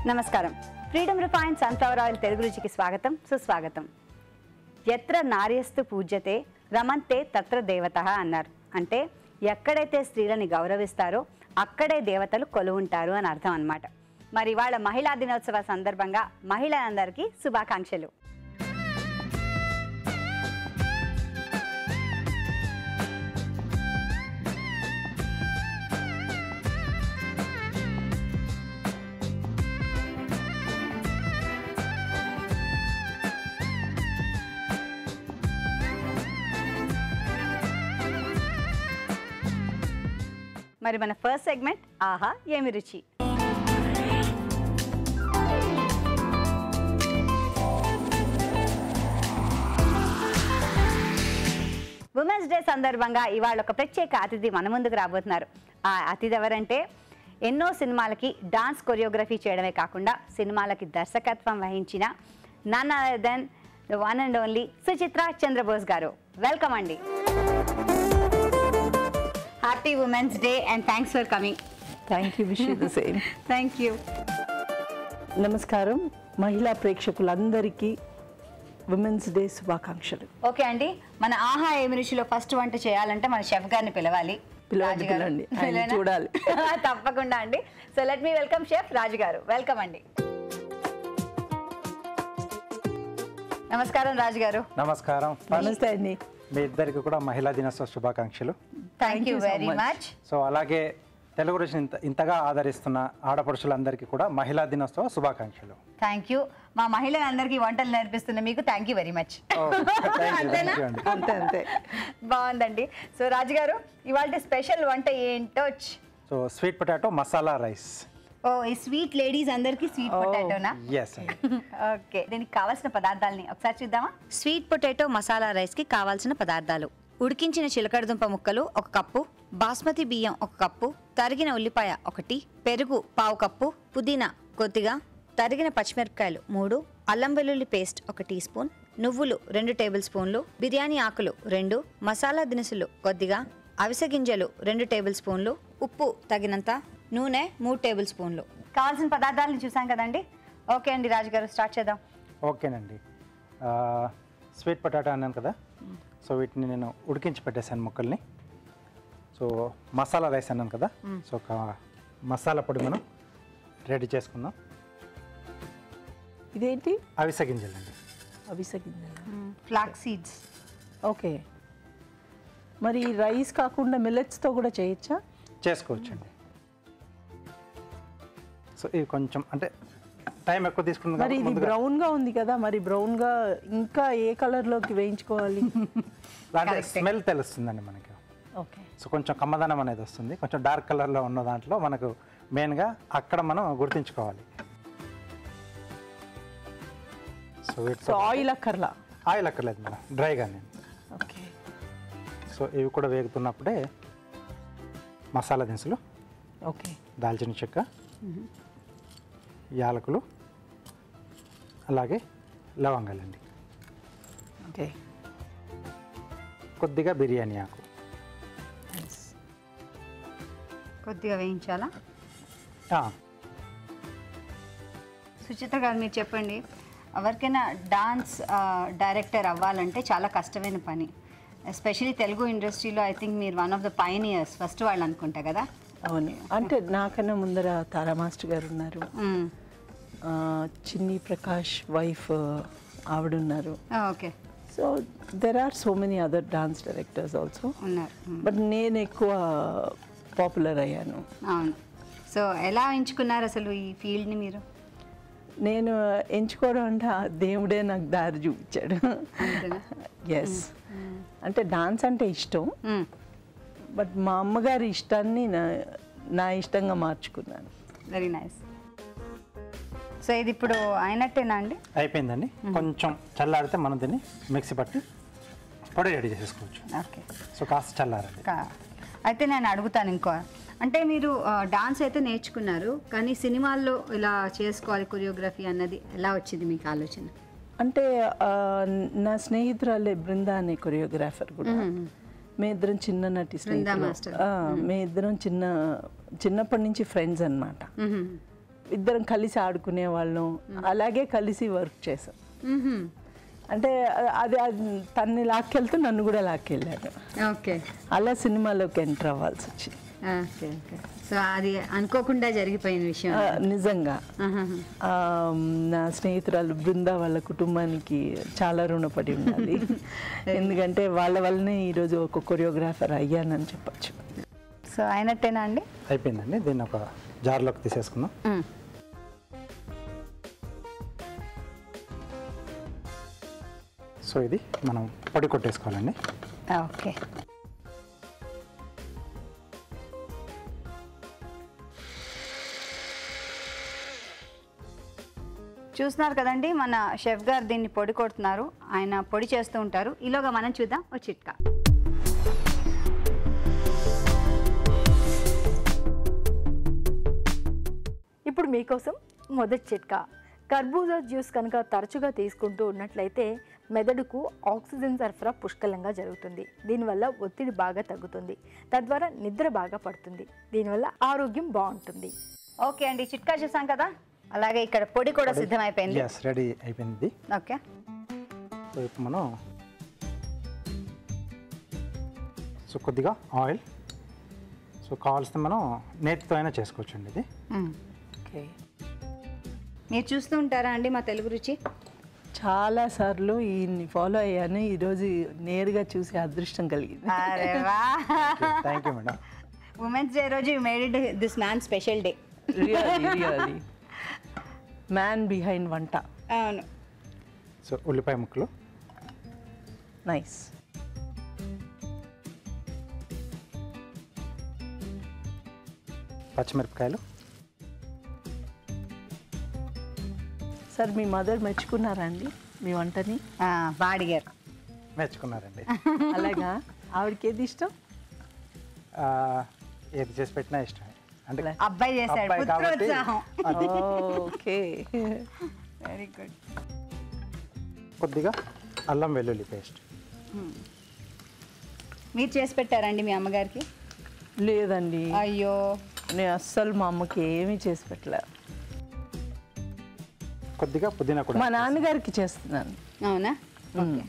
నమస్కారం freedom refine sunflower oil Telugu రుచికి స్వాగతం సుస్వాగతం ఎత్ర నార్యస్తు పూజ్యతే రమంతే తత్ర దేవత అన్నారు అంటే ఎక్కడైతే స్త్రీలని గౌరవిస్తారో అక్కడే దేవతలు కొలువుంటారు అని అర్థం అన్నమాట మరి ఇవాళ మహిళా దినోత్సవ సందర్భంగా మహిళలందరికీ శుభాకాంక్షలు మరి మన ఫస్ట్ సెగ్మెంట్ ఆహా ఏమి రుచి ఉమెన్స్ డే సందర్భంగా ఇవాళ ఒక ప్రత్యేక అతిథి మన ముందుకు రాబోతున్నారు ఆ అతిథి ఎవరంటే ఎన్నో సినిమాలకి డాన్స్ కొరియోగ్రఫీ చేయడమే కాకుండా సినిమాలకి దర్శకత్వం వహించిన none other than the one and only Suchitra Chandrabose garu welcome అండి happy women's day and thanks for coming thank you wish the same thank you నమస్కారం మహిళా ప్రేక్షకులందరికీ ఉమెన్స్ డే శుభాకాంక్షలు ఓకే అండి మన ఆహా ఏమి రుచిలో ఫస్ట్ వంట చేయాలంటే మన షెఫ్ గారిని పిలవాలి పిలవండి, రాజు గారు. పిలవండి. ఆయన పిలవనా? చూడాలి. తప్పకుండా అండి so let me welcome chef Raju garu welcome అండి నమస్కారం రాజు గారు నమస్కారం నమస్తే అండి మీ ఇద్దరికి కూడా మహిళా దినోత్సవ శుభాకాంక్షలు thank you you so very much. Much so అలాగే తెలుగు రుచిని ఇంత ఇంతగా ఆదరిస్తున్న ఆడపడుచులందరికీ కూడా మహిళా దినోత్సవ శుభాకాంక్షలు థ్యాంక్ యూ మా మహిళలందరికీ వంటలు నేర్పిస్తున్న మీకు thank you very much oh, thank you, అంతేనా? thank you అండి. అంతే అంతే బాగుందండి సో రాజు గారు ఇవాళ స్పెషల్ వంట ఏంటో so sweet potato masala rice oh ఈ స్వీట్ లేడీస్ అందరికి స్వీట్ Oh. పొటాటోనా ఎస్ అండి ఓకే దీనికి కావాల్సిన పదార్థాలని ఒకసారి చూద్దామా స్వీట్ పొటాటో మసాలా రైస్ కి కావాల్సిన పదార్థాలు ఉడికించిన చిలకడదుంప ముక్కలు ఒక కప్పు బాస్మతి బియ్యం ఒక కప్పు తరిగిన ఉల్లిపాయ ఒకటి పెరుగు పావు కప్పు పుదీనా కొద్దిగా తరిగిన పచ్చిమిరపకాయలు మూడు అల్లం వెల్లుల్లి పేస్ట్ ఒక టీ స్పూన్ నువ్వులు రెండు టేబుల్ స్పూన్లు బిర్యానీ ఆకులు రెండు మసాలా దినుసులు కొద్దిగా అవిసె గింజలు రెండు టేబుల్ స్పూన్లు ఉప్పు తగినంత నూనె మూడు టేబుల్ స్పూన్లు కావాల్సిన పదార్థాలను చూసాం కదండి ఓకే అండి రాజు గారు స్టార్ట్ చేద్దాం ఓకేనండి ఆ, స్వీట్ పొటాటో అన్నాను కదా సో వీటిని నేను ఉడికించి పెట్టేశాను ముక్కల్ని సో మసాలా రైస్ అన్నాను కదా సో ఒక మసాలా పొడి మనం రెడీ చేసుకుందాం ఇదేంటి అవిసె గింజలండి అవిసె గింజలు ఫ్లాక్ సీడ్స్ ఓకే మరి రైస్ కాకుండా మిల్లెట్స్తో కూడా చేయొచ్చా చేసుకోవచ్చండి సో ఇది కొంచెం అంటే టైం ఎక్కువ తీసుకుంది మరి కాబట్టి ఇది ముందుగా- బ్రౌన్ గా ఉంది కదా మరి బ్రౌన్ గా ఇంకా ఏ కలర్ లోకి వేయించుకోవాలి దాంట్లో Correct. స్మెల్ తెలుస్తుందండి మనకి ఓకే సో కొంచెం కమ్మదనం అనేది వస్తుంది కొంచెం డార్క్ కలర్లో ఉన్న దాంట్లో మనకు మెయిన్గా అక్కడ మనం గుర్తించుకోవాలి సో సో వీటితో ఆయిల్ అక్కర్లా ఆయిల్ అక్కర్లేదు మేడం డ్రైగా నేను ఓకే సో ఇవి కూడా వేగుతున్నప్పుడే మసాలా దినుసులు ఓకే దాల్చిన చెక్క యాలకులు అలాగే లవంగాలండి ఓకే కొద్దిగా బిర్యానీ ఆకు కొద్దిగా వేయించాలా ఆ, సుచిత్ర గారు మీరు చెప్పండి ఎవరికైనా డాన్స్ డైరెక్టర్ అవ్వాలంటే చాలా కష్టమైన పని ఎస్పెషలీ తెలుగు ఇండస్ట్రీలో ఐ థింక్ మీరు one of the pioneers first వాళ్ళు అనుకుంటా కదా అవును అంటే నాకన్నా ముందర తారా మాస్టర్ గారు ఉన్నారు మ్మ్. ఆ, చిన్ని ప్రకాష్ వైఫ్ ఆవిడ ఉన్నారు okay so there are so many other dance directors also ఉన్నారు మ్మ్. బట్ నేను ఎక్కువ పాపులర్ అయ్యాను అవును సో ఎలా ఎంచుకున్నారు అసలు ఈ ఫీల్డ్ని మీరు నేను ఎంచుకోవడం అంటే ఆ దేవుడే నాకు దారి చూపించాడు అంతేనా ఎస్ అంటే డాన్స్ అంటే ఇష్టం మ్మ్. బట్ మా అమ్మగారి ఇష్టాన్ని నా నా ఇష్టంగా మార్చుకున్నాను వెరీ నైస్ సో ఇది ఇప్పుడు అయినట్టేనా అండి అయిపోయిందండి కొంచెం చల్లారితే మనం దీన్ని మిక్సీ పట్టి పొడి రెడీ చేసుకోవచ్చు ఓకే సో కాస్త చల్లారండి కా- అయితే నేను అడుగుతాను ఇంకో అంటే మీరు డాన్స్ అయితే నేర్చుకున్నారు కానీ సినిమాల్లో ఇలా చేసుకోవాలి కొరియోగ్రఫీ అన్నది ఎలా వచ్చింది మీకు ఆలోచన అంటే ఆ, నా స్నేహితురాలే బృంద అనే కొరియోగ్రాఫర్ కూడా మీ ఇద్దరం చిన్న నటి బృందా స్నేహితులు మాస్టర్. ఆ, మీ ఇద్దరం చిన్న చిన్నప్పటి నుంచి ఫ్రెండ్స్ అన్నమాట మ్మ్. ఇద్దరం కలిసి ఆడుకునే వాళ్ళం అలాగే కలిసి వర్క్ చేసాం అంటే అది అది తన్ని లాక్కెళ్తూ నన్ను కూడా లాక్కెళ్ళాడు ఓకే అలా సినిమాలోకి ఎంటర్ అవ్వాల్సి వచ్చింది ఓకే ఓకే సో అది అనుకోకుండా జరిగిపోయిన విషయం ఆ, నిజంగా ఆహాహా. ఆ, నా స్నేహితురాలు బృంద వాళ్ళ కుటుంబానికి చాలా రుణపడి ఉండాలి ఎందుకంటే వాళ్ళ వల్లనే ఈరోజు ఒక కొరియోగ్రాఫర్ అయ్యానని చెప్పచ్చు సో అయినట్టేనా అండి అయిపోయిందండి దీన్ని ఒక జార్లోకి తీసేసుకుందాం మ్మ్. సో ఇది మనం పొడి కొట్టేసుకోవాలండి ఓకే చూస్తున్నారు కదండి మన షెఫ్ గారు దీన్ని పొడి కొడుతున్నారు ఆయన పొడి చేస్తూ ఉంటారు ఈలోగా మనం చూద్దాం ఓ చిట్కా ఇప్పుడు మీకోసం మొదటి చిట్కా కర్బూజా జ్యూస్ కనుక తరచుగా తీసుకుంటూ ఉన్నట్లయితే మెదడుకు ఆక్సిజన్ సరఫరా పుష్కలంగా జరుగుతుంది దీనివల్ల ఒత్తిడి బాగా తగ్గుతుంది తద్వారా నిద్ర బాగా పడుతుంది దీనివల్ల ఆరోగ్యం బాగుంటుంది ఓకే అండి చిట్కా చూసాం కదా అలాగే ఇక్కడ పొడి కూడా సిద్ధమైపోయింది ఎస్ రెడీ అయిపోయింది ఇది. ఓకే సో ఇప్పుడు మనం సో కొద్దిగా ఆయిల్ సో కావాల్సిన మనం నేతితో అయినా చేసుకోవచ్చండి ఇది మ్మ్. ఓకే మీరు చూస్తూ ఉంటారా అండి మా తెలుగు రుచి చాలా సార్లు ఈయన్ని ఫాలో అయ్యాను ఈరోజు నేరుగా చూసే అదృష్టం కలిగింది అరే వా thank you madam women's day రోజు made it this man special day really really man behind వంట అవును సో ఉల్లిపాయ ముక్కలు నైస్ పచ్చిమిరపకాయలు సార్ మీ మదర్ మెచ్చుకున్నారా అండి మీ వంటని ఆ, బాగా అడిగారు మెచ్చుకున్నారండి అలాగా ఆవిడకి ఏది ఇష్టం ఆ, ఏది చేసి పెట్టినా ఇష్టమే అంటే అబ్బాయి చేశాడు అబ్బాయి కాబట్టి పుత్రోత్సాహం ఓకే వెరీ గుడ్ కొద్దిగా అల్లం వెల్లుల్లి పేస్ట్ మీరు చేసి పెట్టారండి మీ అమ్మగారికి లేదండి అయ్యో నేను అస్సలు మా అమ్మకి ఏమీ చేసి పెట్టలే కొద్దిగా పుదీనా కూడా మా నాన్నగారికి చేస్తున్నాను అవునా ఓకే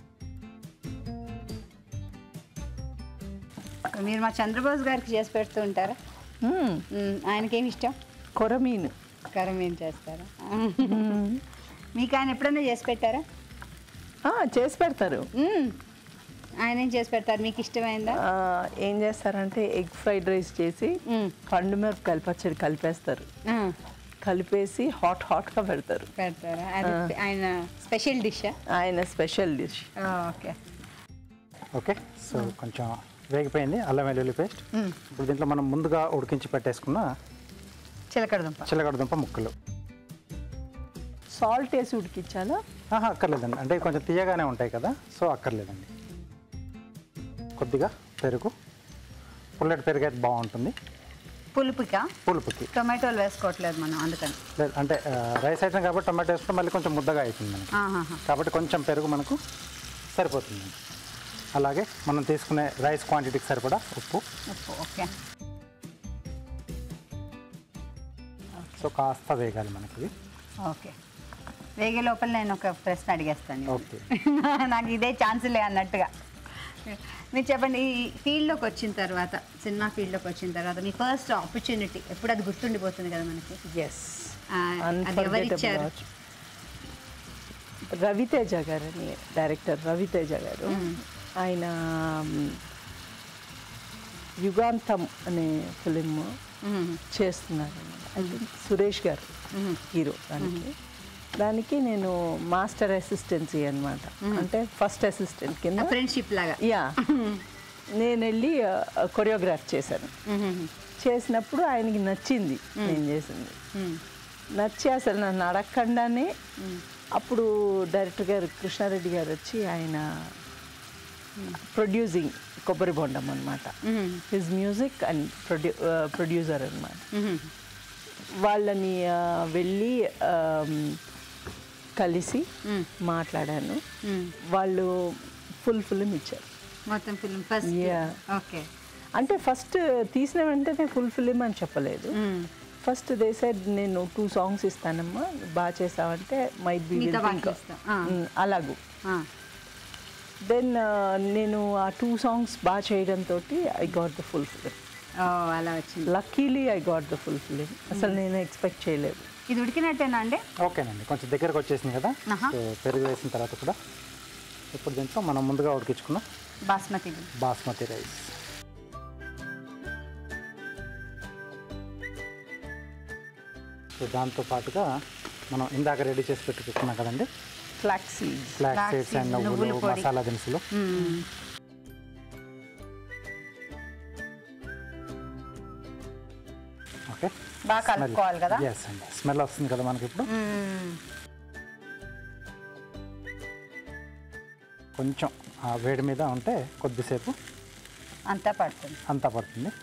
మీరు మా చంద్రబోస్ గారికి చేసి పెడుతూ ఉంటారా మ్మ్. మ్మ్, ఆయనకేమి ఇష్టం కొరమీను కరం ఏం చేస్తారా మీకు ఆయన ఎప్పుడైనా చేసి పెట్టారా ఆ, చేసి పెడతారు మ్మ్. ఆయన ఏం చేసి పెడతారు మీకు ఇష్టమైందా ఆ, ఏం చేస్తారంటే ఎగ్ ఫ్రైడ్ రైస్ చేసి మ్మ్. పండు మిరపకాయల పచ్చడి కలిపేస్తారు ఆ, కలిపేసి హాట్ హాట్గా పెడతారు పెడతారా అది ఆయన స్పెషల్ డిషా ఆయన special dish okay okay so కొంచెం వేగిపోయింది అల్లం వెల్లుల్లి పేస్ట్ ఇప్పుడు దీంట్లో మనం ముందుగా ఉడికించి పెట్టేసుకున్న చిలకడ దుంప చిలకడ దుంప ముక్కలు సాల్ట్ వేసి ఉడికించాలా ఆహా అక్కర్లేదండి అంటే కొంచెం తీయగానే ఉంటాయి కదా సో అక్కర్లేదండి కొద్దిగా పెరుగు పుల్లటి పెరుగు అయితే బాగుంటుంది పులుపుకా పులుపుకి టొమాటోలు వేసుకోవట్లేదు మనం అందుకని లేదు అంటే ఆ, రైస్ ఐటమ్ కాబట్టి టొమాటో వేసుకుంటే మళ్ళీ కొంచెం ముద్దగా అవుతుంది మనకి ఆహాహా. కాబట్టి కొంచెం పెరుగు మనకు సరిపోతుంది అలాగే మనం తీసుకునే రైస్ క్వాంటిటీకి సరిపడా ఉప్పు ఉప్పు ఓకే సో కాస్త వేగాలి మనకి ఇది. ఓకే వేగే లోపల నేను ఒక ప్రశ్న అడిగేస్తాను ఓకే నాకు ఇదే ఛాన్స్ లే అన్నట్టుగా మీరు చెప్పండి ఈ ఫీల్డ్లోకి వచ్చిన తర్వాత సినిమా ఫీల్డ్లోకి వచ్చిన తర్వాత మీ ఫస్ట్ ఆపర్చునిటీ ఎప్పుడు అది గుర్తుండిపోతుంది కదా మనకి ఎస్ ఆ, అది ఎవరు ఇచ్చారు రవితేజ గారని డైరెక్టర్ రవితేజ గారు ఆయన మ్, యుగాంతం అనే ఫిలిం మ్మ్. చేస్తున్నారు ఐ థింక్ సురేష్ గారు హీరో దానికి దానికి నేను మాస్టర్ అసిస్టెన్సీ అన్నమాట అంటే ఫస్ట్ అసిస్టెంట్ కింద ఫ్రెండ్షిప్ లాగా యా నేను వెళ్ళి కొరియోగ్రాఫ్ చేశాను మ్మ్. చేసినప్పుడు ఆయనకి నచ్చింది నేను చేసింది మ్మ్. నచ్చి అసలు నన్ను అడగకుండానే అప్పుడు డైరెక్టర్ గారు కృష్ణారెడ్డి గారు వచ్చి ఆయన ప్రొడ్యూసింగ్ కొబ్బరి బొండం అనమాట మ్మ్. హిజ్ మ్యూజిక్ అండ్ ప్రొడ్యూ ప్రొడ్యూసర్ అనమాట మ్మ్. వాళ్ళని ఆ, వెళ్ళి ఆమ్, కలిసి మ్మ్. మాట్లాడాను మ్మ్. వాళ్ళు ఫుల్ ఫిల్మ్ ఇచ్చారు మొత్తం ఫిల్మ్ ఫస్ట్ Yeah. ఓకే అంటే ఫస్ట్ తీసిన వెంటనే ఫుల్ ఫిలిం అని చెప్పలేదు మ్మ్. ఫస్ట్ దే సెడ్ నేను టూ సాంగ్స్ ఇస్తానమ్మా బాగా చేసావంటే మైట్ బి మీతో బాగా చేస్తాం. ఆ. అలాగూ ఆ, దెన్ నేను ఆ టూ సాంగ్స్ బాగా చేయడంతో I got the full film oh అలా వచ్చింది luckily I got the full film అసలు నేను ఎక్స్పెక్ట్ చేయలేదు ఇది ఉడికినట్టేనా అండి ఓకేనండి కొంచెం దగ్గరకు వచ్చేసింది కదా ఆహా. సో పెరుగు వేసిన తర్వాత కూడా ఇప్పుడు దీంట్లో మనం ముందుగా ఉడికించుకున్న బాస్మతి బియ్యం. బాస్మతి రైస్ సో దాంతో పాటుగా మనం ఇందాక రెడీ చేసి పెట్టుకున్నాం కదండి flax seeds flax Flax seeds and seeds, నువ్వులు నువ్వుల పొడి. మసాలా దినుసులు మ్మ్. ఓకే బాగా కలుపుకోవాలి కదా ఎస్ అండి స్మెల్ వస్తుంది కదా మనకి ఇప్పుడు మ్మ్. కొంచెం ఆ వేడి మీద ఉంటే కొద్దిసేపు అంతా పడుతుంది అంతా పడుతుంది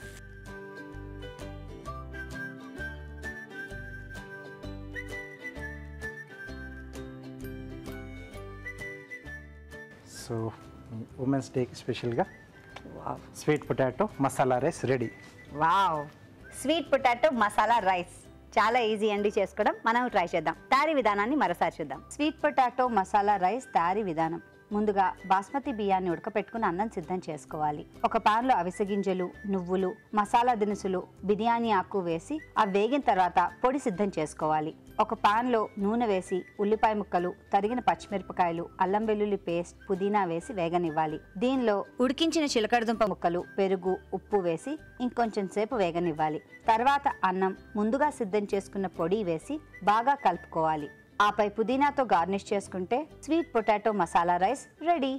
సో ఉమెన్స్ డేకి స్పెషల్గా sweet potato masala rice ready wow sweet potato masala rice చాలా ఈజీ అండి చేసుకోవడం మనం ట్రై చేద్దాం తయారీ విధానాన్ని మరోసారి చూద్దాం స్వీట్ పొటాటో మసాలా రైస్ తయారీ విధానం ముందుగా బాస్మతి బియ్యాన్ని ఉడకపెట్టుకుని అన్నం సిద్ధం చేసుకోవాలి ఒక పాన్లో అవిసె గింజలు నువ్వులు మసాలా దినుసులు బిర్యానీ ఆకు వేసి అవి వేగిన తర్వాత పొడి సిద్ధం చేసుకోవాలి ఒక పాన్లో నూనె వేసి ఉల్లిపాయ ముక్కలు తరిగిన పచ్చిమిరపకాయలు అల్లం వెల్లుల్లి పేస్ట్ పుదీనా వేసి వేగనివ్వాలి దీనిలో ఉడికించిన చిలకడదుంప ముక్కలు పెరుగు ఉప్పు వేసి ఇంకొంచెం సేపు వేగనివ్వాలి తర్వాత అన్నం ముందుగా సిద్ధం చేసుకున్న పొడి వేసి బాగా కలుపుకోవాలి ఆపై పుదీనాతో గార్నిష్ చేసుకుంటే sweet potato masala rice ready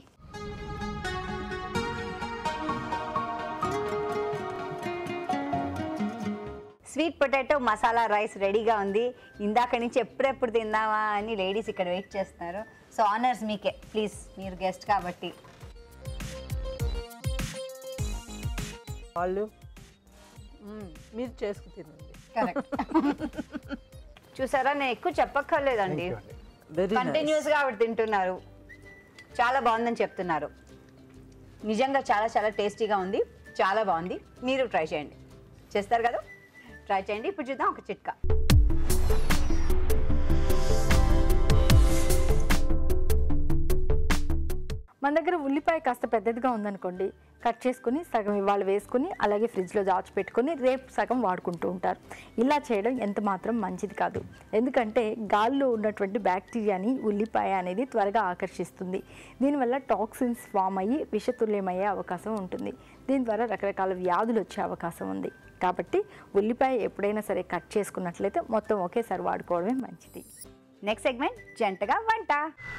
sweet potato masala rice రెడీగా ఉంది ఇందాక నుంచి ఎప్పుడెప్పుడు తిందామా అని లేడీస్ ఇక్కడ వెయిట్ చేస్తున్నారు సో ఆనర్స్ మీకే ప్లీజ్ మీరు గెస్ట్ కాబట్టి వాళ్ళు మీరు చేసుకు తినండి కరెక్ట్ చూసారా నేను ఎక్కువ చెప్పక్కర్లేదండి వెరీ కంటిన్యూస్ గా ఆవిడ తింటున్నారు చాలా బాగుందని చెప్తున్నారు నిజంగా చాలా చాలా టేస్టీగా ఉంది చాలా బాగుంది మీరు ట్రై చేయండి చేస్తారు కదా ట్రై చేయండి ఇప్పుడు చూద్దాం ఒక చిట్కా మన దగ్గర ఉల్లిపాయ కాస్త పెద్దదిగా ఉందనుకోండి కట్ చేసుకుని సగం ఇవాళ వేసుకుని అలాగే ఫ్రిడ్జ్లో దాచి పెట్టుకుని రేపు సగం వాడుకుంటూ ఉంటారు ఇలా చేయడం ఎంత మాత్రం మంచిది కాదు ఎందుకంటే గాల్లో ఉన్నటువంటి బ్యాక్టీరియాని ఉల్లిపాయ అనేది త్వరగా ఆకర్షిస్తుంది దీనివల్ల టాక్సిన్స్ ఫామ్ అయ్యి విషతుల్యమయ్యే అవకాశం ఉంటుంది దీని ద్వారా రకరకాల వ్యాధులు వచ్చే అవకాశం ఉంది కాబట్టి ఉల్లిపాయ ఎప్పుడైనా సరే కట్ చేసుకున్నట్లయితే మొత్తం ఒకేసారి వాడుకోవడమే మంచిది నెక్స్ట్ సెగ్మెంట్ జంటగా వంట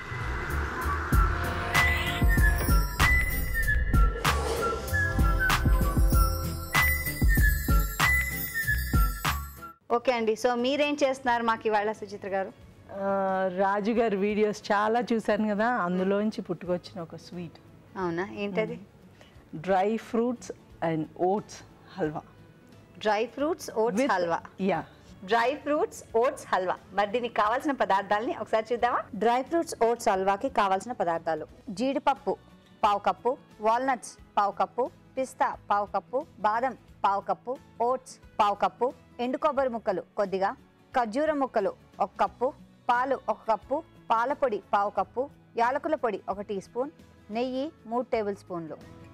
ఓకే అండి సో మీరేం చేస్తున్నారు మాకు ఇవాళ సుచిత్ర గారు రాజు గారి వీడియోస్ చాలా చూశాను కదా అందులోంచి పుట్టుకొచ్చిన ఒక స్వీట్ అవునా ఏంటది dry fruits and oats halwa dry fruits oats halwa yeah dry fruits oats halwa మరి దీనికి కావాల్సిన పదార్థాలని ఒకసారి చూద్దామా డ్రై ఫ్రూట్స్ ఓట్స్ హల్వాకి కావాల్సిన పదార్థాలు జీడిపప్పు పావు కప్పు వాల్నట్స్ పావు కప్పు పిస్తా పావు కప్పు బాదం పావు కప్పు ఓట్స్ పావు కప్పు ఎండు కొబ్బరి ముక్కలు కొద్దిగా ఖర్జూరం ముక్కలు ఒక కప్పు పాలు ఒక కప్పు పాల పొడి పావు కప్పు యాలకుల పొడి ఒక టీ స్పూన్ నెయ్యి మూడు టేబుల్ స్పూన్లు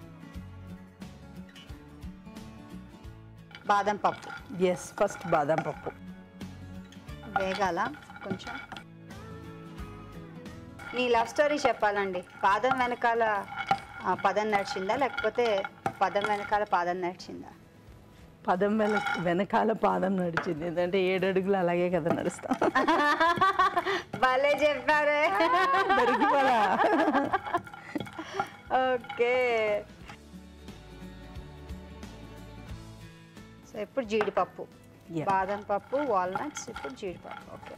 బాదం పప్పు ఎస్ ఫస్ట్ బాదం పప్పు వేగాల కొంచెం నీ లవ్ స్టోరీ చెప్పాలండి పాదం వెనకాల ఆ, పదం నడిచిందా లేకపోతే పదం వెనకాల పాదం నడిచిందా పదం వెన వెనకాల పాదం నడిచింది ఎందుకంటే ఏడు అడుగులు అలాగే కదా నడుస్తాం భలే చెప్పారే దొరికిపోలా ఓకే సో ఇప్పుడు జీడిపప్పు Yeah. బాదం పప్పు వాల్నట్స్ ఇప్పుడు జీడిపప్పు ఓకే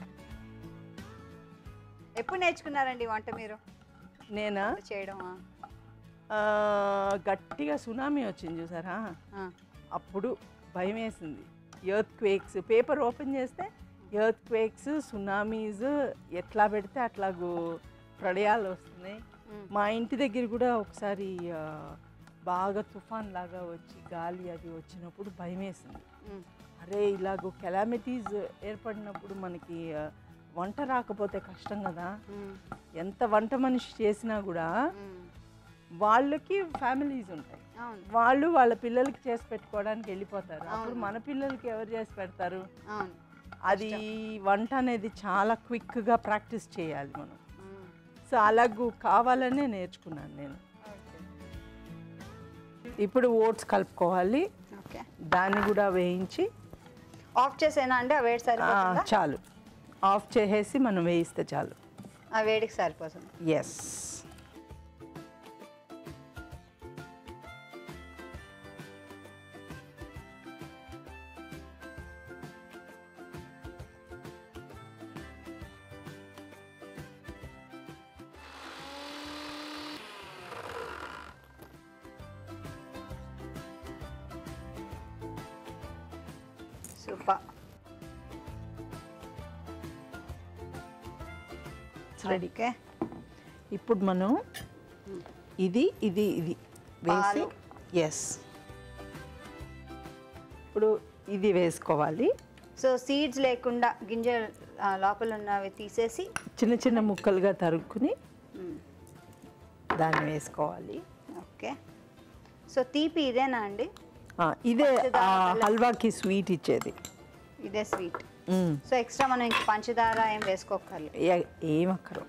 ఎప్పుడు నేర్చుకున్నారండి వంట మీరు నేనా వంట చేయడం ఆ, గట్టిగా సునామీ వచ్చింది చూసారా ఆ, అప్పుడు భయం వేసింది ఎర్త్ క్వేక్స్ పేపర్ ఓపెన్ చేస్తే ఎర్త్ క్వేక్స్ సునామీస్ ఎట్లా పెడితే అట్లాగూ ప్రళయాలు వస్తున్నాయి మ్. మా ఇంటి దగ్గర కూడా ఒకసారి ఆ, బాగా తుఫాన్ లాగా వచ్చి గాలి అది వచ్చినప్పుడు భయం వేసింది ఉమ్, అరే ఇలాగ కెలామిటీస్ ఏర్పడినప్పుడు మనకి ఆ, వంట రాకపోతే కష్టం కదా ఎంత వంట మనిషి చేసినా కూడా వాళ్ళకి ఫ్యామిలీస్ ఉంటాయి అవును వాళ్ళు వాళ్ళ పిల్లలకి చేసి పెట్టుకోవడానికి వెళ్ళిపోతారు అప్పుడు మన పిల్లలకి ఎవరు చేసి పెడతారు అవును అది వంట అనేది చాలా క్విక్గా ప్రాక్టీస్ చేయాలి మనం సో అలాగూ కావాలనే నేర్చుకున్నాను నేను ఇప్పుడు ఓట్స్ కలుపుకోవాలి ఓకే దాన్ని కూడా వేయించి ఆఫ్ చేసేనా అండి ఆ వేడి ఆ, సరిపోతుందా చాలు ఆఫ్ చేసేసి మనం వేయిస్తే చాలు ఆ వేడికి సరిపోతుంది ఎస్ సూపర్ రెడీ ఓకే ఇప్పుడు మనం ఇది ఇది ఇది వేసి పాలు. ఎస్ ఇప్పుడు ఇది వేసుకోవాలి సో సీడ్స్ లేకుండా గింజలు ఆ, లోపల ఉన్నవి తీసేసి చిన్న చిన్న ముక్కలుగా తరుక్కుని మ్మ్. దాన్ని వేసుకోవాలి ఓకే సో తీపి ఇదేనా అండి ఆ, ఇదే పంచదార ఆ, బెల్లం. హల్వాకి స్వీట్ ఇచ్చేది ఇదే స్వీట్ మ్మ్. సో ఎక్స్ట్రా మనం ఇంక పంచదార ఏం వేసుకోకర్లేదు ఏ- ఏం అక్కరు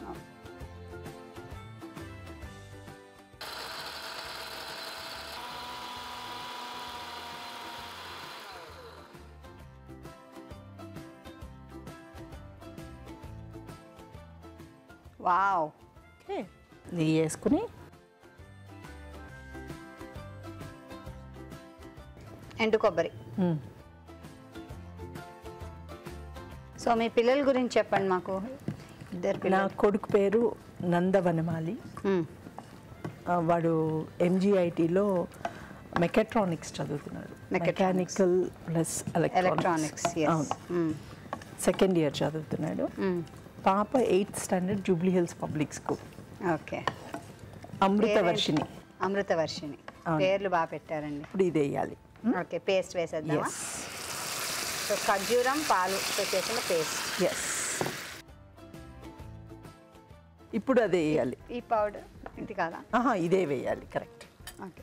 వావ్ ఓకే నెయ్యి వేసుకుని ఎండు కొబ్బరి మ్మ్. సో మీ పిల్లల గురించి చెప్పండి మాకు ఇద్దరు నా పిల్లలు కొడుకు పేరు నందవనమాలి మ్మ్. ఆ, వాడు ఎంజీఐటీలో మెకాట్రానిక్స్ చదువుతున్నాడు Mechatronics. Mechanical plus electronics yes second year చదువుతున్నాడు పాప eighth standard Jubilee Hills public school okay Amrutha Varshini Amrutha Varshini అవును. పేర్లు బాగా పెట్టారండి ఇప్పుడు ఇది వేయాలి ఓకే పేస్ట్ వేసేద్దామా ఎస్ సో ఖర్జూరం పాలు తో చేసిన పేస్ట్ ఎస్ ఇప్పుడు అదే వేయాలి ఈ పౌడర్ ఇది కాదా ఆహా ఇదే వేయాలి కరెక్ట్ ఓకే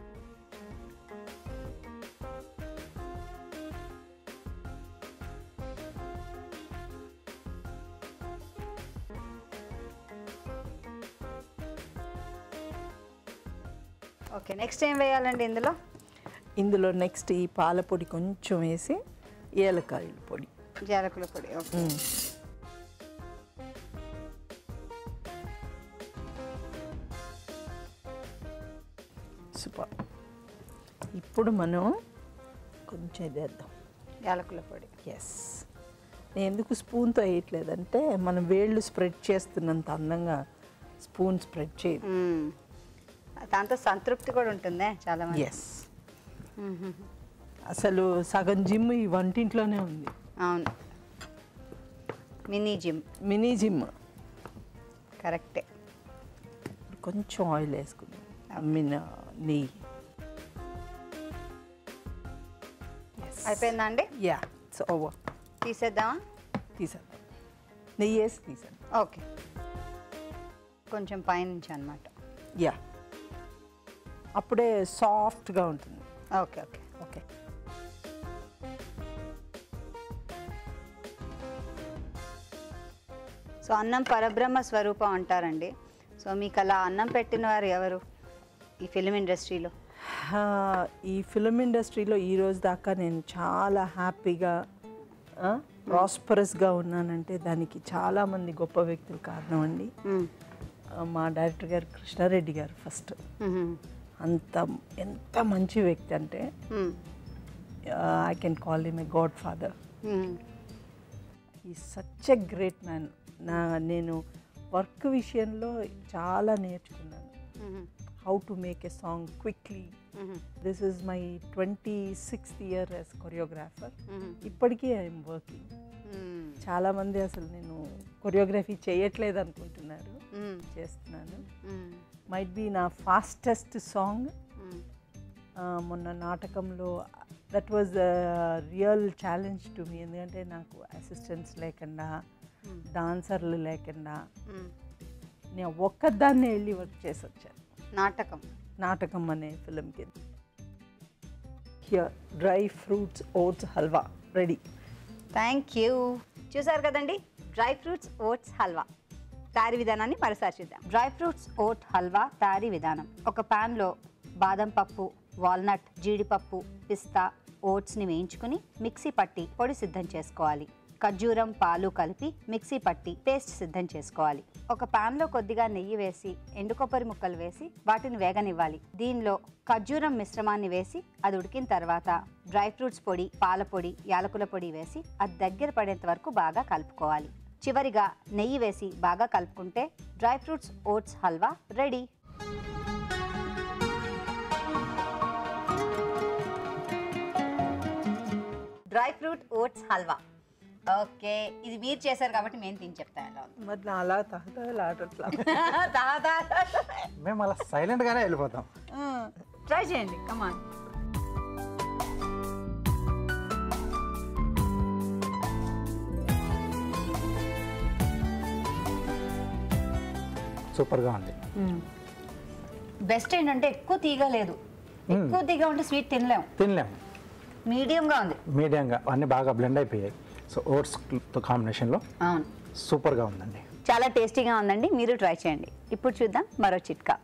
ఓకే నెక్స్ట్ ఏం వేయాలండి ఇందులో ఇందులో నెక్స్ట్ ఈ పాల పొడి కొంచెం వేసి ఏలకాయల పొడి జాలకుల పొడి ఓకే మ్మ్. సూపర్ ఇప్పుడు మనం కొంచెం ఇది వేద్దాం యాలకుల పొడి ఎస్ నేను ఎందుకు స్పూన్తో వేయట్లేదంటే మనం వేళ్ళు స్ప్రెడ్ చేస్తున్నంత అందంగా స్పూన్ స్ప్రెడ్ చేయదు మ్మ్. దాంతో సంతృప్తి కూడా ఉంటుందే చాలా మంది ఎస్ అసలు సగం జిమ్ ఈ వంటింట్లోనే ఉంది అవును మినీ జిమ్ మినీ జిమ్ కరెక్టే కొంచెం ఆయిల్ వేసుకుందాం ఐ మీన్ నెయ్యి అయిపోయిందా అండి యా ఇట్స్ ఓవర్ తీసేద్దామా తీసేద్దాం నెయ్యి వేసి తీసేద్దాం ఓకే కొంచెం పైనుంచి అనమాట యా అప్పుడే సాఫ్ట్గా ఉంటుంది ఓకే ఓకే ఓకే సో అన్నం పరబ్రహ్మ స్వరూపం అంటారండి సో మీకు అలా అన్నం పెట్టిన వారు ఎవరు ఈ ఫిలిం ఇండస్ట్రీలో ఈ ఫిలిం ఇండస్ట్రీలో ఈ రోజు దాకా నేను చాలా హ్యాపీగా ప్రాస్పరస్గా ఉన్నానంటే దానికి చాలామంది గొప్ప వ్యక్తులు కారణం అండి ఆ, మా డైరెక్టర్ గారు కృష్ణారెడ్డి గారు ఫస్ట్ అంత ఎంత మంచి వ్యక్తి అంటే I can call him a godfather ఈ సచ్ ఎ గ్రేట్ మ్యాన్ నా నేను వర్క్ విషయంలో చాలా నేర్చుకున్నాను how to make a song quickly this is my twenty sixth year as choreographer ఇప్పటికీ ఐఎమ్ వర్కింగ్ చాలామంది అసలు నేను కొరియోగ్రఫీ చేయట్లేదు అనుకుంటున్నారు చేస్తున్నాను మైట్ బి నా ఫాస్టెస్ట్ సాంగ్ మొన్న నాటకంలో that was real challenge to me ఎందుకంటే నాకు అసిస్టెంట్స్ లేకుండా డాన్సర్లు లేకుండా నేను ఒక్కదాన్నే వెళ్ళి వర్క్ చేసి వచ్చాను నాటకం నాటకం అనే ఫిలింకి here dry fruits oats halwa ready thank you చూసారు కదండి డ్రై ఫ్రూట్స్ ఓట్స్ హల్వా తయారీ విధానాన్ని మరోసారి చూద్దాం డ్రై ఫ్రూట్స్ ఓట్ హల్వా తయారీ విధానం ఒక ప్యాన్లో బాదం పప్పు వాల్నట్ జీడిపప్పు పిస్తా ఓట్స్ని వేయించుకుని మిక్సీ పట్టి పొడి సిద్ధం చేసుకోవాలి ఖర్జూరం పాలు కలిపి మిక్సీ పట్టి పేస్ట్ సిద్ధం చేసుకోవాలి ఒక ప్యాన్లో కొద్దిగా నెయ్యి వేసి ఎండు కొబ్బరి ముక్కలు వేసి వాటిని వేగనివ్వాలి దీనిలో ఖర్జూరం మిశ్రమాన్ని వేసి అది ఉడికిన తర్వాత డ్రై ఫ్రూట్స్ పొడి పాల పొడి యాలకుల పొడి వేసి అది దగ్గర పడేంత వరకు బాగా కలుపుకోవాలి చివరిగా నెయ్యి వేసి బాగా కలుపుకుంటే dry fruits oats halwa ready dry fruit oats halwa okay ఇది మీరు చేశారు కాబట్టి మేము తిని చెప్తాను ఎలా ఉంది మరి నా అలా తహతహలాడట్లా దా, దా, దా. మేము అలా సైలెంట్గానే వెళ్ళిపోతాం ట్రై చేయండి కమాన్ సూపర్గా ఉంది బెస్ట్ ఏంటంటే ఎక్కువ తీగ లేదు ఎక్కువ తీగ ఉంటే స్వీట్ తినలేం తినలేము మీడియంగా ఉంది మీడియంగా అన్నీ బాగా బ్లెండ్ అయిపోయాయి సో ఓట్స్ కాంబినేషన్లో అవును సూపర్గా ఉందండి చాలా టేస్టీగా ఉందండి మీరు ట్రై చేయండి ఇప్పుడు చూద్దాం మరో చిట్కా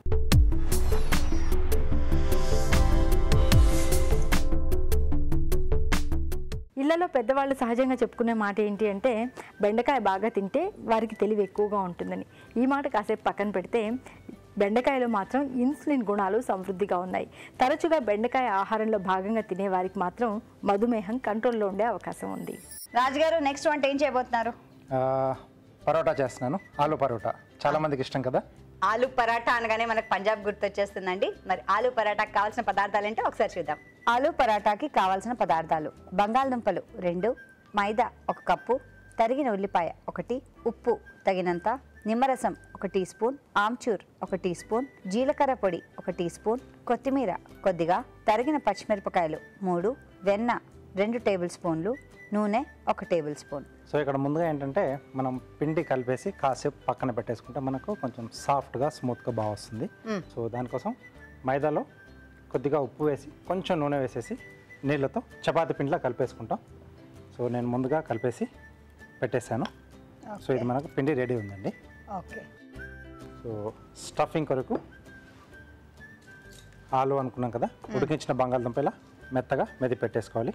ఇళ్లలో పెద్దవాళ్ళు సహజంగా చెప్పుకునే మాట ఏంటి అంటే బెండకాయ బాగా తింటే వారికి తెలివి ఎక్కువగా ఉంటుందని ఈ మాట కాసేపు పక్కన పెడితే బెండకాయలో మాత్రం ఇన్సులిన్ గుణాలు సమృద్ధిగా ఉన్నాయి తరచుగా బెండకాయ ఆహారంలో భాగంగా తినే వారికి మాత్రం మధుమేహం కంట్రోల్లో ఉండే అవకాశం ఉంది రాజుగారు నెక్స్ట్ వంట ఏం చేయబోతున్నారు ఆ, పరోటా చేస్తున్నాను ఆలు పరోటా చాలా మందికి ఇష్టం కదా ఆలు పరాఠా అనగానే మనకు పంజాబ్ గుర్తొచ్చేస్తుందండి మరి ఆలు పరాటాకి కావాల్సిన పదార్థాలు ఏంటో ఒకసారి చూద్దాం ఆలు పరాటాకి కావాల్సిన పదార్థాలు బంగాళదుంపలు రెండు మైదా ఒక కప్పు తరిగిన ఉల్లిపాయ ఒకటి ఉప్పు తగినంత నిమ్మరసం ఒక టీ స్పూన్ ఆమ్చూర్ ఒక టీ స్పూన్ జీలకర్ర పొడి ఒక టీ స్పూన్ కొత్తిమీర కొద్దిగా తరిగిన పచ్చిమిరపకాయలు మూడు వెన్న రెండు టేబుల్ స్పూన్లు నూనె ఒక టేబుల్ స్పూన్ సో ఇక్కడ ముందుగా ఏంటంటే మనం పిండి కలిపేసి కాసేపు పక్కన పెట్టేసుకుంటే మనకు కొంచెం సాఫ్ట్గా స్మూత్గా బాగా వస్తుంది సో దానికోసం మైదాలో కొద్దిగా ఉప్పు వేసి కొంచెం నూనె వేసేసి నీళ్ళతో చపాతీ పిండిలా కలిపేసుకుంటాం సో నేను ముందుగా కలిపేసి పెట్టేశాను సో ఇది మనకు పిండి రెడీ ఉందండి ఓకే సో స్టఫింగ్ కొరకు ఆలు అనుకున్నాం కదా ఉడికించిన బంగాళదుంప ఇలా మెత్తగా మెది పెట్టేసుకోవాలి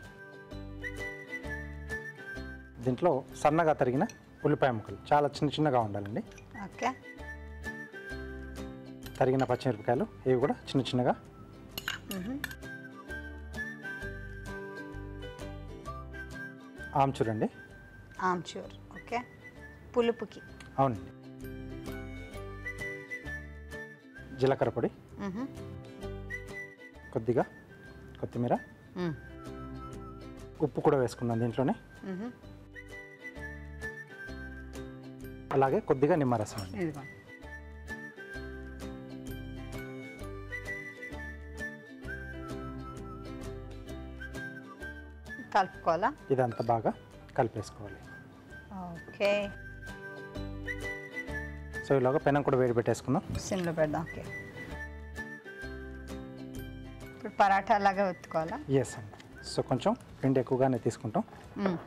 దీంట్లో సన్నగా తరిగిన ఉల్లిపాయ ముక్కలు చాలా చిన్న చిన్నగా ఉండాలండి ఓకే తరిగిన పచ్చిమిరపకాయలు ఇవి కూడా చిన్న చిన్నగా ఆమ్చూర్ అండి ఆమ్చూర్ ఓకే పులుపుకి అవునండి జీలకర్ర పొడి కొద్దిగా కొత్తిమీర ఉప్పు కూడా వేసుకున్నాను దీంట్లోనే అలాగే కొద్దిగా నిమ్మరసం అండి ఇదిగోండి కలుపుకోవాలా ఇదంతా బాగా కలిపేసుకోవాలి ఓకే సో ఇలాగ పెనం కూడా వేడి పెట్టేసుకుందాం సిమ్లో పెడదాం ఓకే ఇప్పుడు పరాఠా లాగా ఒత్తుకోవాలా ఎస్ అండి సో కొంచెం పిండి ఎక్కువగానే తీసుకుంటాం మ్మ్.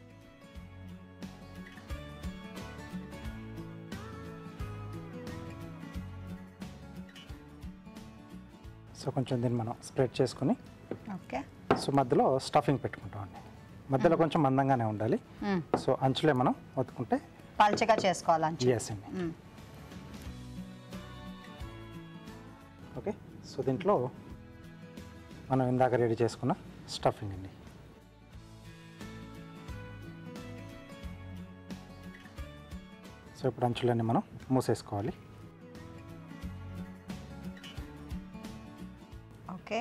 సో కొంచెం దీన్ని మనం స్ప్రెడ్ చేసుకుని ఓకే సో మధ్యలో స్టఫింగ్ పెట్టుకుంటాం అండి మధ్యలో కొంచెం మందంగానే ఉండాలి మ్మ్. సో అంచులే మనం ఒత్తుకుంటే పల్చగా చేసుకోవాలా అంచు ఎస్ అండి మ్మ్. ఓకే సో దీంట్లో మనం ఇందాక రెడీ చేసుకున్న స్టఫింగ్ అండి సో ఇప్పుడు అంచులన్నీ మనం మూసేసుకోవాలి ఓకే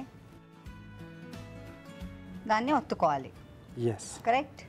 దాన్ని ఒత్తుకోవాలి ఎస్ కరెక్ట్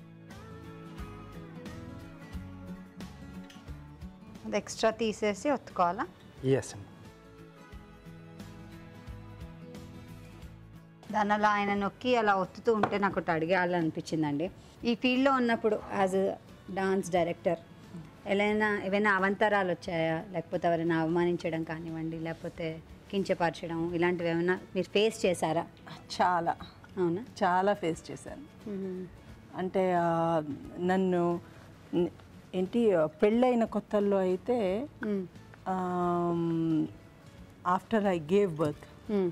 అది ఎక్స్ట్రా తీసేసి ఒత్తుకోవాలా ఎస్ అండి దాని అలా ఆయన నొక్కి అలా ఒత్తుతూ ఉంటే నాకు ఒకటి అడిగేయాలని అనిపించిందండి ఈ ఫీల్డ్లో ఉన్నప్పుడు యాజ్ డాన్స్ డైరెక్టర్ ఏదైనా ఏవైనా అవంతరాలు వచ్చాయా లేకపోతే ఎవరైనా అవమానించడం కానివ్వండి లేకపోతే కించపరచడం ఇలాంటివి ఏమైనా మీరు ఫేస్ చేశారా చాలా అవునా చాలా ఫేస్ చేశాను అంటే ఆ, నన్ను న్- ఏంటి పెళ్ళైన కొత్తల్లో అయితే ఆఫ్టర్ ఐ గేవ్ బర్త్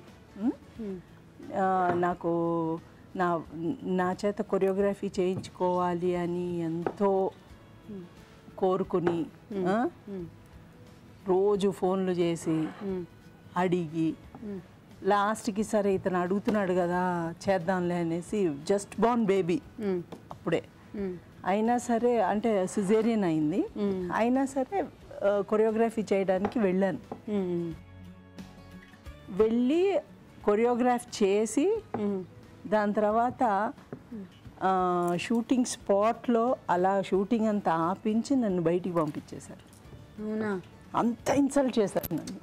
నాకు నా నా చేత కొరియోగ్రఫీ చేయించుకోవాలి అని ఎంతో కోరుకుని ఆ, రోజు ఫోన్లు చేసి అడిగి లాస్ట్కి సరే ఇతను అడుగుతున్నాడు కదా చేద్దాంలే అనేసి జస్ట్ బార్న్ బేబీ అప్పుడే అయినా సరే అంటే సిజేరియన్ అయింది అయినా సరే కొరియోగ్రఫీ చేయడానికి వెళ్ళాను వెళ్ళి కొరియోగ్రాఫ్ చేసి దాని తర్వాత ఆ, షూటింగ్ స్పాట్లో అలా షూటింగ్ అంతా ఆపించి నన్ను బయటికి పంపించేశారు అవునా అంత ఇన్సల్ట్ చేశారు నన్ను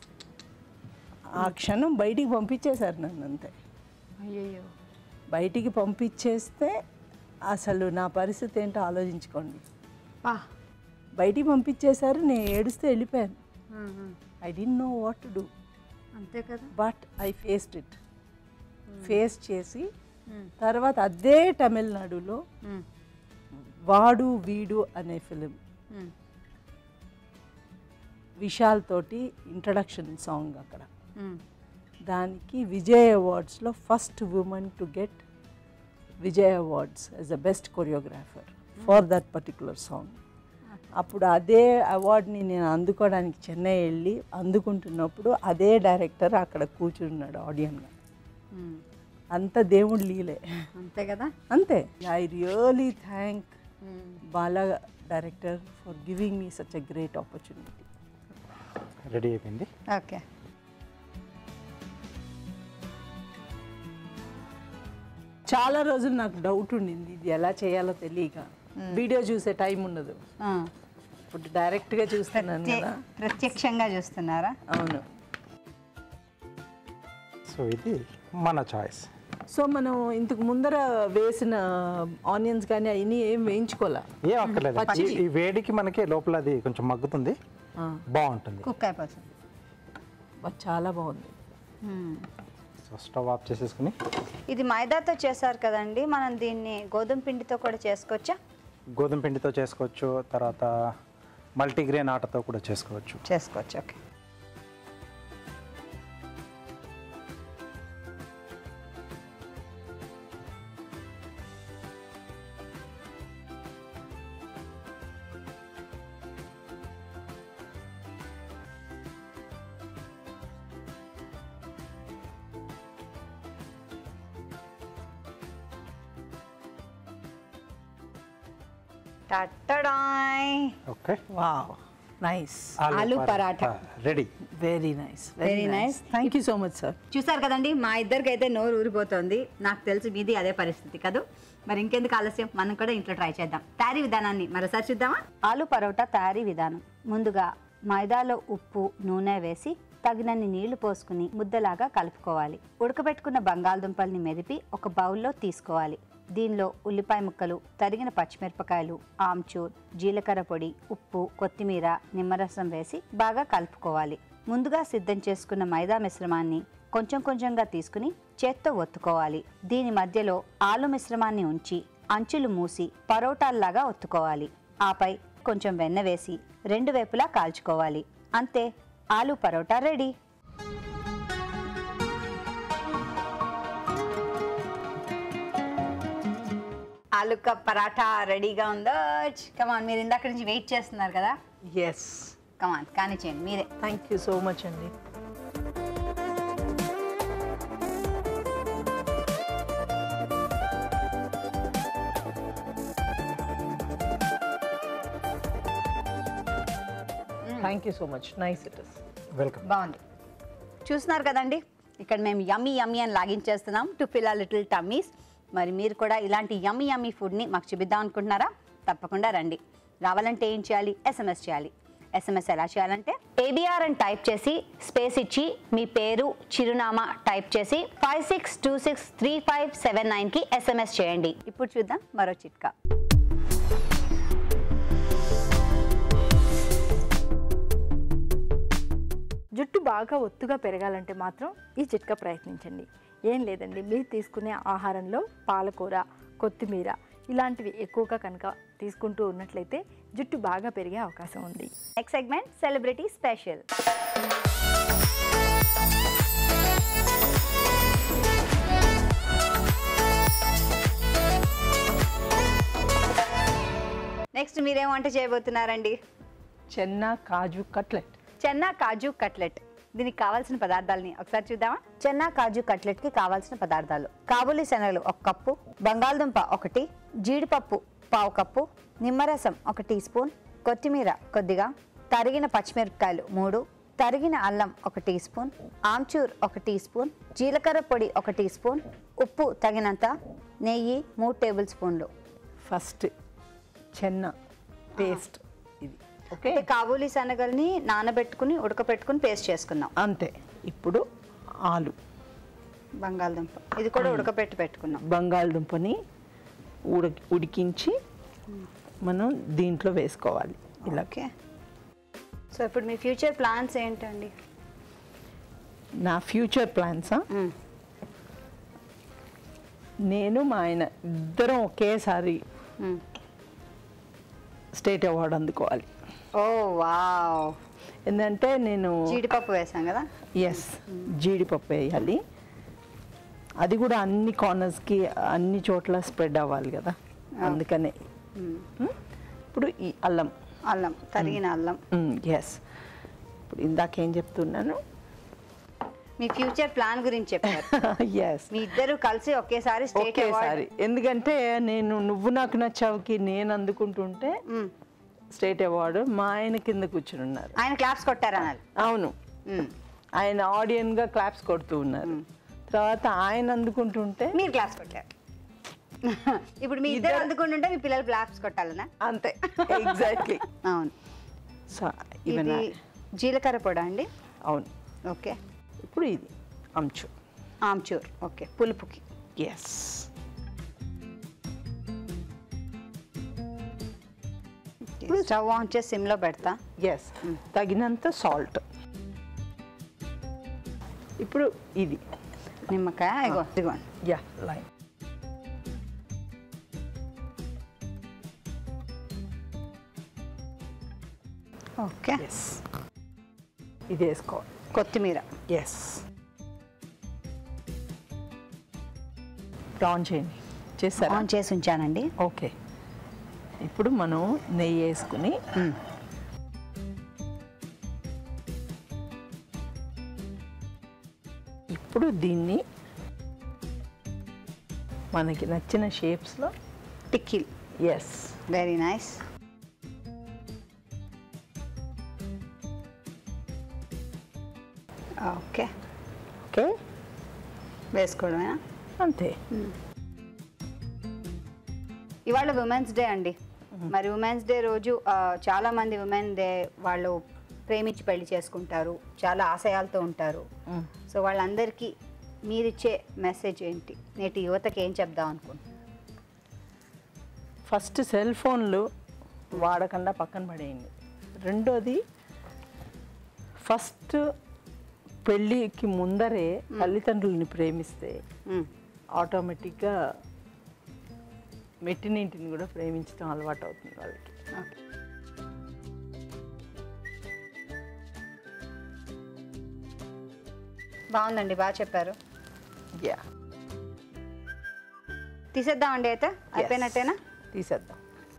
ఆ క్షణం బయటికి పంపించేశారు నన్ను అంతే అయ్యయ్యో బయటికి పంపించేస్తే అసలు నా పరిస్థితి ఏంటో ఆలోచించుకోండి పా బయటికి పంపించేశారు నేను ఏడుస్తే వెళ్ళిపోయాను ఐ డి నో వాట్ టు డూ అంతే కదా but I faced it face చేసి తర్వాత అదే తమిళనాడులో వాడు వీడు అనే ఫిలిం విశాల్ తోటి ఇంట్రడక్షన్ సాంగ్ అక్కడ దానికి విజయ్ అవార్డ్స్లో first women to get Vijay awards as a best choreographer for that particular song అప్పుడు అదే అవార్డ్ని నేను అందుకోవడానికి చెన్నై వెళ్ళి అందుకుంటున్నప్పుడు అదే డైరెక్టర్ అక్కడ కూర్చున్నాడు ఆడియన్గా అంత దేవుడు లీలే అంతే కదా అంతే I really thank Bala director for giving me such a great opportunity ready అయిపోయింది ఓకే చాలా రోజులు నాకు డౌట్ ఉండింది ఇది ఎలా చేయాలో తెలియక వీడియో చూసే టైం ఉండదు ఇప్పుడు డైరెక్ట్గా చూస్తున్నాను కదా ప్రత్యక్షంగా చూస్తున్నారా అవును సో ఇది మన చాయిస్ సో మనం ఇంతకు ముందర వేసిన ఆనియన్స్ కానీ అవన్నీ ఏం వేయించుకోవాలా ఏం అక్కర్లేదు ఈ- ఈ వేడికి మనకి లోపల అది కొంచెం మగ్గుతుంది బాగుంటుంది కుక్ అయిపోతుంది బట్ చాలా బాగుంది సో స్టవ్ ఆఫ్ చేసేసుకుని ఇది మైదాతో చేశారు కదండి మనం దీన్ని గోధుమ పిండితో కూడా చేసుకోవచ్చా గోధుమ పిండితో చేసుకోవచ్చు తర్వాత మల్టీగ్రెయిన్ ఆటతో కూడా చేసుకోవచ్చు చేసుకోవచ్చు ఓకే టట్టడాయ్ okay wow nice aloo paratha. Ready very nice Very nice. Thank you so much sir చూసారు కదండి మా ఇద్దరికి అయితే నోరు ఊరిపోతుంది నాకు తెలుసు మీది అదే పరిస్థితి కదూ మరి ఇంకెందుకు ఆలస్యం మనం కూడా ఇంట్లో ట్రై చేద్దాం తయారీ విధానాన్ని మరోసారి చూద్దామా ఆలు పరోటా తయారీ విధానం ముందుగా మైదాలో ఉప్పు నూనె వేసి తగినన్ని నీళ్లు పోసుకుని ముద్దలాగా కలుపుకోవాలి ఉడకబెట్టుకున్న బంగాళదుంపల్ని మెదిపి ఒక బౌల్లో తీసుకోవాలి దీనిలో ఉల్లిపాయ ముక్కలు తరిగిన పచ్చిమిరపకాయలు ఆమ్చూర్ జీలకర్ర పొడి ఉప్పు కొత్తిమీర నిమ్మరసం వేసి బాగా కలుపుకోవాలి ముందుగా సిద్ధం చేసుకున్న మైదా మిశ్రమాన్ని కొంచెం కొంచెంగా తీసుకుని చేత్తో ఒత్తుకోవాలి దీని మధ్యలో ఆలు మిశ్రమాన్ని ఉంచి అంచులు మూసి పరోటాల్లాగా ఒత్తుకోవాలి ఆపై కొంచెం వెన్న వేసి రెండు వైపులా కాల్చుకోవాలి అంతే ఆలు పరోటా రెడీ ఆలు కా పరాఠా రెడీగా ఉందో కమాన్ మీరు ఇందాక నుంచి వెయిట్ చేస్తున్నారు కదా ఎస్ కమాన్ కానీ చేయండి మీరే థ్యాంక్ యూ సో మచ్ అండి thank you so much nice it is welcome బాగుంది చూస్తున్నారు కదండి ఇక్కడ మేము యమ్మీ యమ్మీ అని లాగించేస్తున్నాం to fill a little tummies మరి మీరు కూడా ఇలాంటి యమ్మీ యమ్మీ ఫుడ్ని మాకు చూపిద్దాం అనుకుంటున్నారా తప్పకుండా రండి రావాలంటే ఏం చేయాలి ఎస్ఎంఎస్ చేయాలి ఎస్ఎంఎస్ ఎలా చేయాలంటే ఏబిఆర్ అని టైప్ చేసి స్పేస్ ఇచ్చి మీ పేరు చిరునామా టైప్ చేసి five six two six three five seven నైన్కి ఎస్ఎంఎస్ చేయండి ఇప్పుడు చూద్దాం మరో చిట్కా జుట్టు బాగా ఒత్తుగా పెరగాలంటే మాత్రం ఈ చిట్కా ప్రయత్నించండి ఏం లేదండి మీరు తీసుకునే ఆహారంలో పాలకూర కొత్తిమీర ఇలాంటివి ఎక్కువగా కనుక తీసుకుంటూ ఉన్నట్లయితే జుట్టు బాగా పెరిగే అవకాశం ఉంది next segment celebrity special next మీరేం వంట చేయబోతున్నారండి చెన్న కాజు కట్లెట్ చెన్నా కాజు కట్లెట్ దీనికి కావాల్సిన పదార్థాలని ఒకసారి చూద్దామా చెన్నా కాజు కట్లెట్ కి కావాల్సిన పదార్థాలు కాబూలి శనగలు ఒక కప్పు బంగాళదుంప ఒకటి జీడిపప్పు పావు కప్పు నిమ్మరసం ఒక టీ స్పూన్ కొత్తిమీర కొద్దిగా తరిగిన పచ్చిమిరపకాయలు మూడు తరిగిన అల్లం ఒక టీ స్పూన్ ఆమ్చూర్ ఒక టీ స్పూన్ జీలకర్ర పొడి ఒక టీ స్పూన్ ఉప్పు తగినంత నెయ్యి మూడు టేబుల్ స్పూన్లు ఫస్ట్ చెన్న పేస్ట్ ఇది ఓకే అంటే కాబూలి శనగల్ని నానబెట్టుకుని ఉడకపెట్టుకుని పేస్ట్ చేసుకున్నాం అంతే ఇప్పుడు ఆలు బంగాళదుంప ఇది కూడా ఉడకపెట్టి పెట్టుకున్నాం బంగాళదుంపని ఉడకి ఉడికించి మనం దీంట్లో వేసుకోవాలి ఇలా ఓకే సో ఇప్పుడు మీ ఫ్యూచర్ ప్లాన్స్ ఏంటండి నా ఫ్యూచర్ ప్లాన్సా నేను మా ఆయన ఇద్దరం ఒకేసారి స్టేట్ అవార్డు అందుకోవాలి ఓ వావ్ ఎందుకంటే నేను జీడిపప్పు వేసాం కదా ఎస్ జీడిపప్పు వేయాలి అది కూడా అన్ని కార్నర్స్కి అన్ని చోట్ల స్ప్రెడ్ అవ్వాలి కదా అందుకనే మ్, ఇప్పుడు ఈ అల్లం అల్లం తరిగిన అల్లం ఎస్ ఇప్పుడు ఇందాక ఏం చెప్తున్నాను మీ ఫ్యూచర్ ప్లాన్ గురించి చెప్పారు ఎస్ మీ ఇద్దరు కలిసి ఒకేసారి స్టేట్ ఒకేసారి ఎందుకంటే నేను నువ్వు నాకు నచ్చావుకి నేను అందుకుంటుంటే స్టేట్ అవార్డు మా ఆయన కింద కూర్చుని ఉన్నారు ఆయన క్లాప్స్ కొట్టారనాలి అవును మ్మ్. ఆయన ఆడియన్ గా క్లాప్స్ కొడుతూ ఉన్నారు తర్వాత ఆయన అందుకుంటుంటే మీరు క్లాప్స్ కొట్టారు ఇప్పుడు మీ ఇద్దరు అందుకుంటుంటే మీ పిల్లలు క్లాప్స్ కొట్టాలనా అంతే ఎగ్జాక్ట్లీ అవును సో ఈవెన్ ఇది జీలకర్ర పొడి అండి అవును ఓకే ఇప్పుడు ఇది అంచు ఆమ్చూర్ ఓకే పులుపుకి ఎస్ ఇప్పుడు స్టవ్ ఆన్ చేసి సిమ్లో పెడతా ఎస్ తగినంత సాల్ట్ ఇప్పుడు ఇది నిమ్మకాయ ఇగో ఇదిగోండి యా లైన్ ఓకే ఎస్ ఇది వేసుకోవాలి కొత్తిమీర ఎస్ ఆన్ చేయండి చేస్తారా ఆన్ చేసి ఉంచానండి ఓకే ఇప్పుడు మనం నెయ్యి వేసుకుని ఇప్పుడు దీన్ని మనకి నచ్చిన షేప్స్లో టిక్కిల్ yes very nice okay okay వేసుకోవడమేనా అంతే ఇవాళ ఉమెన్స్ డే అండి మరి ఉమెన్స్ డే రోజు ఆ, చాలా మంది ఉమెన్ డే వాళ్ళు ప్రేమించి పెళ్లి చేసుకుంటారు చాలా ఆశయాలతో ఉంటారు సో వాళ్ళందరికీ మీరిచ్చే మెసేజ్ ఏంటి నేటి యువతకి ఏం చెప్దాం అనుకుంటున్నారు ఫస్ట్ సెల్ ఫోన్లు వాడకుండా పక్కన పడేయండి రెండోది ఫస్ట్ పెళ్ళికి ముందరే తల్లిదండ్రులని ప్రేమిస్తే మ్మ్. ఆటోమేటిక్గా మెట్టినింటిని కూడా ప్రేమించడం అలవాటు అవుతుంది వాళ్ళకి ఓకే. బాగుందండి బాగా చెప్పారు యా తీసేద్దామండి అయితే అయిపోయినట్టేనా తీసేద్దాం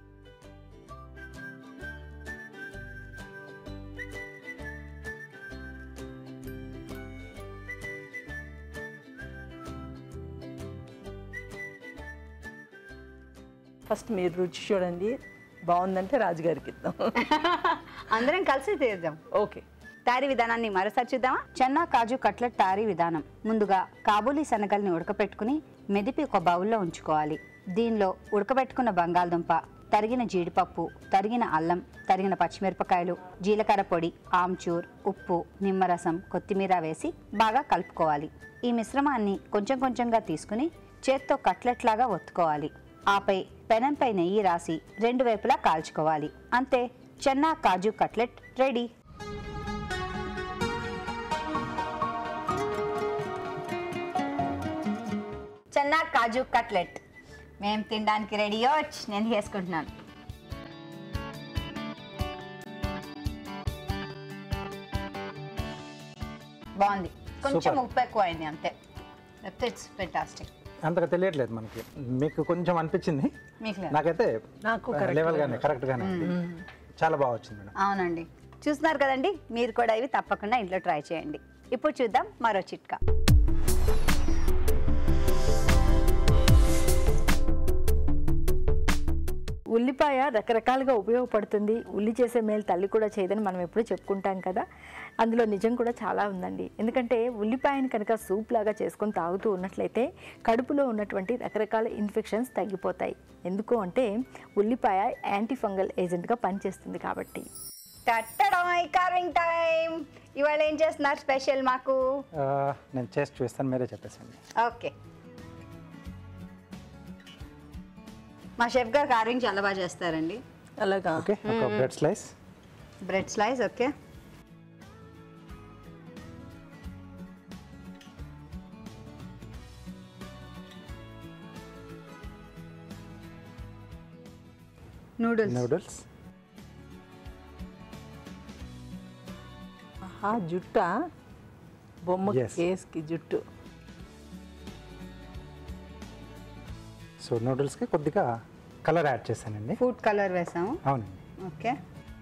ఫస్ట్ మీరు రుచి చూడండి బాగుందంటే రాజుగారికి ఇద్దాం అందరం కలిసి తీద్దాం ఓకే తయారీ విధానాన్ని మరోసారి చూద్దామా చెన్నా కాజు కట్లెట్ తయారీ విధానం ముందుగా కాబూలీ శనగల్ని ఉడకపెట్టుకుని మెదిపి ఒక బౌల్లో ఉంచుకోవాలి దీనిలో ఉడకబెట్టుకున్న బంగాళదుంప తరిగిన జీడిపప్పు తరిగిన అల్లం తరిగిన పచ్చిమిరపకాయలు జీలకర్ర పొడి ఆమ్చూర్ ఉప్పు నిమ్మరసం కొత్తిమీర వేసి బాగా కలుపుకోవాలి ఈ మిశ్రమాన్ని కొంచెం కొంచెంగా తీసుకుని చేత్తో కట్లెట్ లాగా ఒత్తుకోవాలి ఆపై పెనంపై నెయ్యి రాసి రెండు వైపులా కాల్చుకోవాలి అంతే chana kaju cutlet ready chana kaju cutlet మేము తినడానికి రెడీ వచ్చి నేను చేసుకుంటున్నాను బాగుంది కొంచెం Super. ఉప్పు ఎక్కువ అయింది అంతే ఇట్స్ ఫెంటాస్టిక్ అంతగా తెలియట్లేదు మనకి మీకు కొంచెం అనిపించింది మీకు లేదు. నాకైతే నాకు correct లెవెల్ గానే కరెక్ట్ గానే ఉంది. చాలా బాగా వచ్చింది మేడం అవునండి చూస్తున్నారు కదండి మీరు కూడా ఇవి తప్పకుండా ఇంట్లో ట్రై చేయండి ఇప్పుడు చూద్దాం మరో చిట్కా ఉల్లిపాయ రకరకాలుగా ఉపయోగపడుతుంది ఉల్లి చేసే మేలు తల్లి కూడా చేయదని మనం ఎప్పుడూ చెప్పుకుంటాం కదా అందులో నిజం కూడా చాలా ఉందండి ఎందుకంటే ఉల్లిపాయని కనుక సూప్ లాగా చేసుకొని తాగుతూ ఉన్నట్లయితే కడుపులో ఉన్నటువంటి రకరకాల ఇన్ఫెక్షన్స్ తగ్గిపోతాయి ఎందుకు అంటే ఉల్లిపాయ యాంటీ ఫంగల్ ఏజెంట్గా పనిచేస్తుంది కాబట్టి టట్టడాయ్ కార్వింగ్ టైం ఇవాళ ఏం చేస్తున్నారు స్పెషల్ మాకు ఆ, నేను చేసి చూస్తాను మీరే చెప్పేసండి ఓకే మా షెఫ్ గారు కార్వింగ్ చాలా బాగా చేస్తారండి అలాగా ఓకే ఒక bread slice bread slice okay noodles noodles ఆ జుట్ట బొమ్మ Yes. కేస్కి జుట్టు సో నూడిల్స్కి కొద్దిగా కలర్ యాడ్ చేశానండి ఫుడ్ కలర్ వేసాము అవునండి ఓకే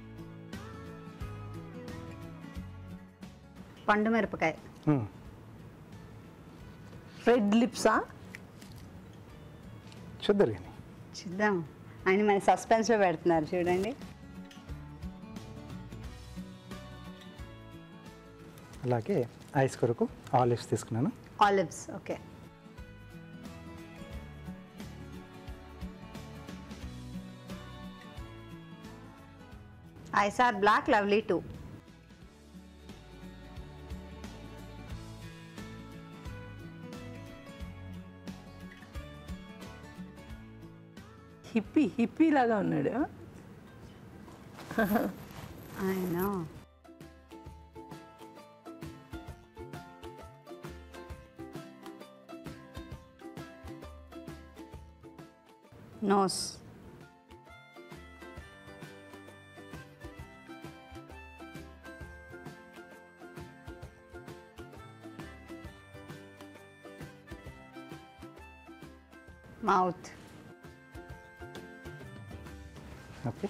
పండు మిరపకాయ మ్మ్. రెడ్ లిప్సా చూద్దరు కానీ చూద్దాం ఆయన మన సస్పెన్స్లో పెడుతున్నారు చూడండి అలాగే ఐస్ కొరకు ఆలివ్స్ తీసుకున్నాను olives okay eyes are black lovely too hippie hippie లాగా ఉన్నాడు ఆయన నోస్ మౌత్ ఓకే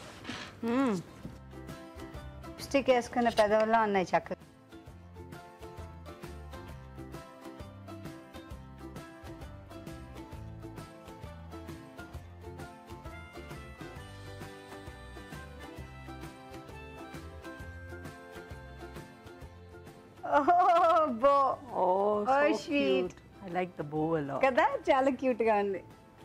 స్టిక్ వేసుకున్న పెదవుల్లో ఉన్నాయి చక్కగా oh bow oh Oh, sweet. I like the bow అలా కదా చాలా క్యూట్ గా ఉంది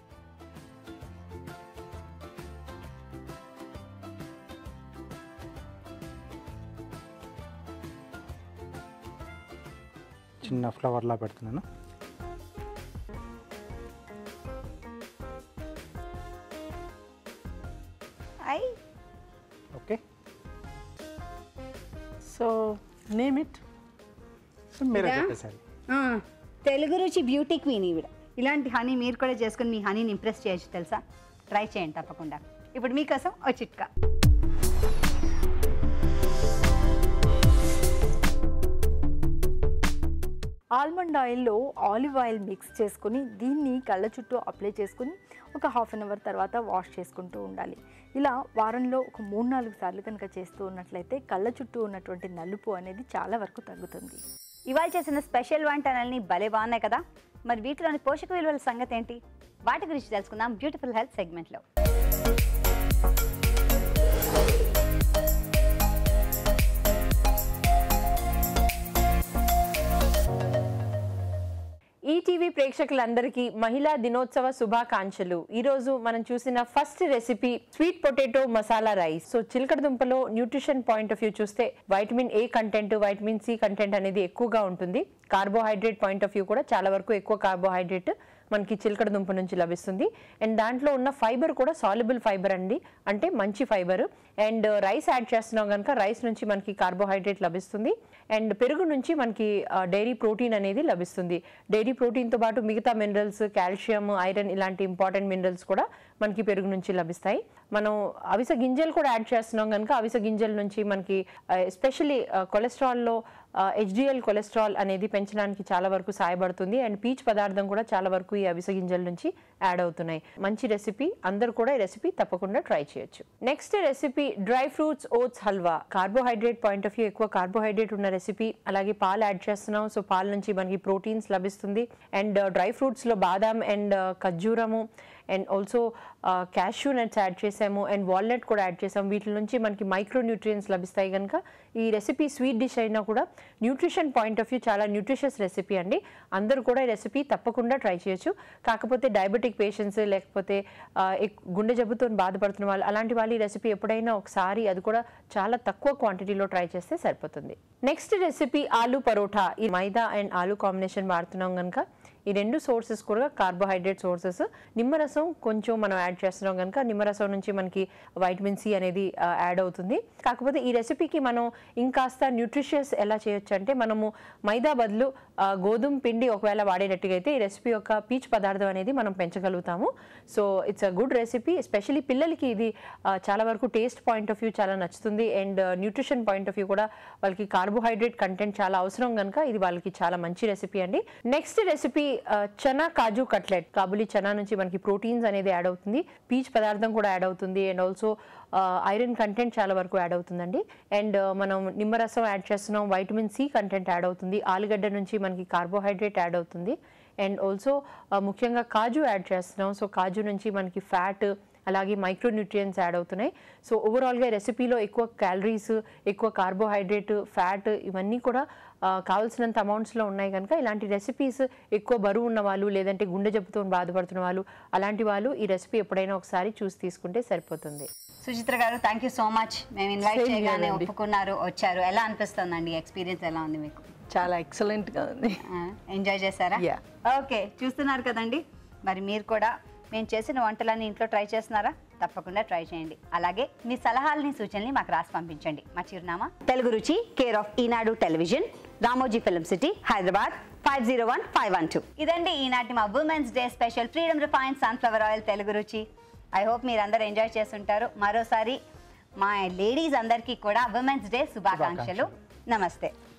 చిన్న ఫ్లవర్లా పెడుతున్నాను I okay so name it so మీరే ఇదా? చెప్పేసారి ఆ, తెలుగు రుచి బ్యూటీ క్వీన్ ఈవిడ ఇలాంటి హనీ మీరు కూడా చేసుకుని మీ హనీని ఇంప్రెస్ చేయొచ్చు తెలుసా ట్రై చేయండి తప్పకుండా ఇప్పుడు మీకోసం ఓ చిట్కా ఆల్మండ్ ఆయిల్లో ఆలివ్ ఆయిల్ మిక్స్ చేసుకుని దీన్ని కళ్ళ చుట్టూ అప్లై చేసుకుని ఒక హాఫ్ అన్ అవర్ తర్వాత వాష్ చేసుకుంటూ ఉండాలి ఇలా వారంలో ఒక మూడు నాలుగు సార్లు కనుక చేస్తూ ఉన్నట్లయితే కళ్ళ చుట్టూ ఉన్నటువంటి నలుపు అనేది చాలా వరకు తగ్గుతుంది ఇవాళ చేసిన స్పెషల్ వంటలన్నీ భలే బాగున్నాయి కదా మరి వీటిలోని పోషక విలువల సంగతి ఏంటి వాటి గురించి తెలుసుకుందాం బ్యూటిఫుల్ హెల్త్ సెగ్మెంట్లో ఈటీవీ ప్రేక్షకులు ప్రేక్షకులందరికీ మహిళా దినోత్సవ శుభాకాంక్షలు ఈ రోజు మనం చూసిన first recipe sweet potato masala rice so చిలకడ దుంపలో న్యూట్రిషన్ పాయింట్ ఆఫ్ వ్యూ చూస్తే vitamin A content vitamin C content అనేది ఎక్కువగా ఉంటుంది కార్బోహైడ్రేట్ పాయింట్ ఆఫ్ వ్యూ కూడా చాలా వరకు ఎక్కువ కార్బోహైడ్రేట్ మనకి చిలకడ దుంప నుంచి లభిస్తుంది అండ్ దాంట్లో ఉన్న ఫైబర్ కూడా సాల్యుబుల్ ఫైబర్ అండి అంటే మంచి ఫైబర్ అండ్ రైస్ యాడ్ చేస్తున్నాం కనుక రైస్ నుంచి మనకి కార్బోహైడ్రేట్ లభిస్తుంది అండ్ పెరుగు నుంచి మనకి డైరీ ప్రోటీన్ అనేది లభిస్తుంది డైరీ ప్రోటీన్తో పాటు మిగతా మినరల్స్ కాల్షియం ఐరన్ ఇలాంటి ఇంపార్టెంట్ మినరల్స్ కూడా మనకి పెరుగు నుంచి లభిస్తాయి మనం అవిస గింజలు కూడా యాడ్ చేస్తున్నాం కనుక అవిస గింజల నుంచి మనకి ఎస్పెషలీ కొలెస్ట్రాల్లో హెచ్డిఎల్ కొలెస్ట్రాల్ అనేది పెంచడానికి చాలా వరకు సహాయపడుతుంది అండ్ పీచ్ పదార్థం కూడా చాలా వరకు ఈ అవిసె గింజల నుంచి యాడ్ అవుతున్నాయి మంచి రెసిపీ అందరూ కూడా ఈ రెసిపీ తప్పకుండా ట్రై చేయొచ్చు next recipe dry fruits oats halwa carbohydrate point of view ఎక్కువ కార్బోహైడ్రేట్ ఉన్న రెసిపీ అలాగే పాలు యాడ్ చేస్తున్నాం సో పాల నుంచి మనకి ప్రోటీన్స్ లభిస్తుంది అండ్ డ్రై ఫ్రూట్స్లో బాదాం అండ్ ఖర్జూరము and also cashew nuts add చేసాము అండ్ వాల్నట్ కూడా యాడ్ చేసాము వీటి నుంచి మనకి మైక్రో న్యూట్రియన్స్ లభిస్తాయి కనుక ఈ రెసిపీ స్వీట్ డిష్ అయినా కూడా న్యూట్రిషన్ పాయింట్ ఆఫ్ వ్యూ చాలా న్యూట్రిషియస్ రెసిపీ అండి అందరూ కూడా ఈ రెసిపీ తప్పకుండా ట్రై చేయొచ్చు కాకపోతే డయాబెటిక్ పేషెంట్స్ లేకపోతే ఆ, ఎక్- గుండె జబ్బుతో బాధపడుతున్న వాళ్ళు అలాంటి వాళ్ళు ఈ రెసిపీ ఎప్పుడైనా ఒకసారి అది కూడా చాలా తక్కువ క్వాంటిటీలో ట్రై చేస్తే సరిపోతుంది నెక్స్ట్ రెసిపీ ఆలు పరోటా ఈ మైదా అండ్ ఆలు కాంబినేషన్ వాడుతున్నాం కనుక ఈ రెండు సోర్సెస్ కూడా కార్బోహైడ్రేట్ సోర్సెస్ నిమ్మరసం కొంచెం మనం యాడ్ చేస్తున్నాం కనుక నిమ్మరసం నుంచి మనకి వైటమిన్ సి అనేది యాడ్ అవుతుంది కాకపోతే ఈ రెసిపీకి మనం ఇంకాస్త న్యూట్రిషియస్ ఎలా చేయొచ్చు అంటే మనము మైదా బదులు ఆ, గోధుమ పిండి ఒకవేళ వాడేటట్టుగా అయితే ఈ రెసిపీ యొక్క పీచ్ పదార్థం అనేది మనం పెంచగలుగుతాము so it's a good recipe especially పిల్లలకి ఇది ఆ, చాలా వరకు టేస్ట్ పాయింట్ ఆఫ్ వ్యూ చాలా నచ్చుతుంది and nutrition point of view కూడా వాళ్ళకి కార్బోహైడ్రేట్ కంటెంట్ చాలా అవసరం కనుక ఇది వాళ్ళకి చాలా మంచి రెసిపీ అండి next recipe chana kaju cutlet kabuli chana నుంచి మనకి ప్రోటీన్స్ అనేది యాడ్ అవుతుంది పీచ్ పదార్థం కూడా యాడ్ అవుతుంది అండ్ ఆల్సో ఐరన్ కంటెంట్ చాలా వరకు యాడ్ అవుతుందండి అండ్ మనం నిమ్మరసం యాడ్ చేస్తున్నాం వైటమిన్ సి కంటెంట్ యాడ్ అవుతుంది ఆలుగడ్డ నుంచి మనకి కార్బోహైడ్రేట్ యాడ్ అవుతుంది అండ్ ఆల్సో ముఖ్యంగా కాజు యాడ్ చేస్తున్నాం సో కాజు నుంచి మనకి ఫ్యాట్ అలాగే మైక్రో న్యూట్రియన్స్ యాడ్ అవుతున్నాయి సో ఓవరాల్గా రెసిపీలో ఎక్కువ క్యాలరీస్ ఎక్కువ కార్బోహైడ్రేట్ ఫ్యాట్ ఇవన్నీ కూడా ఆ, కావాల్సినంత అమౌంట్స్లో ఉన్నాయి కనుక ఇలాంటి రెసిపీస్ ఎక్కువ బరువు ఉన్న వాళ్ళు లేదంటే గుండె జబ్బుతో బాధపడుతున్న వాళ్ళు అలాంటి వాళ్ళు ఈ రెసిపీ ఎప్పుడైనా ఒకసారి చూసి తీసుకుంటే సరిపోతుంది సుచిత్ర గారు థ్యాంక్ యూ సో మచ్ మేము ఇన్వైట్ Same here చేయగానే అండి. ఒప్పుకున్నారు వచ్చారు ఎలా అనిపిస్తుందండి ఎక్స్పీరియన్స్ ఎలా ఉంది మీకు చాలా ఎక్సలెంట్గా ఉంది ఎంజాయ్ చేశారా Yeah. ఓకే చూస్తున్నారు కదండి మరి మీరు కూడా మేము చేసిన వంటలన్నీ ఇంట్లో ట్రై చేస్తున్నారా తప్పకుండా ట్రై చేయండి అలాగే మీ సలహాలని సూచనల్ని మాకు రాసి పంపించండి మా చిరునామా Telugu Ruchi care of Eenadu television Ramoji film city Hyderabad five zero one five one two ఇదండి ఈనాటి మా women's day special freedom refine sunflower oil Telugu Ruchi I hope మీరు అందరూ ఎంజాయ్ చేస్తుంటారు మరోసారి మా లేడీస్ అందరికీ కూడా ఉమెన్స్ డే శుభాకాంక్షలు నమస్తే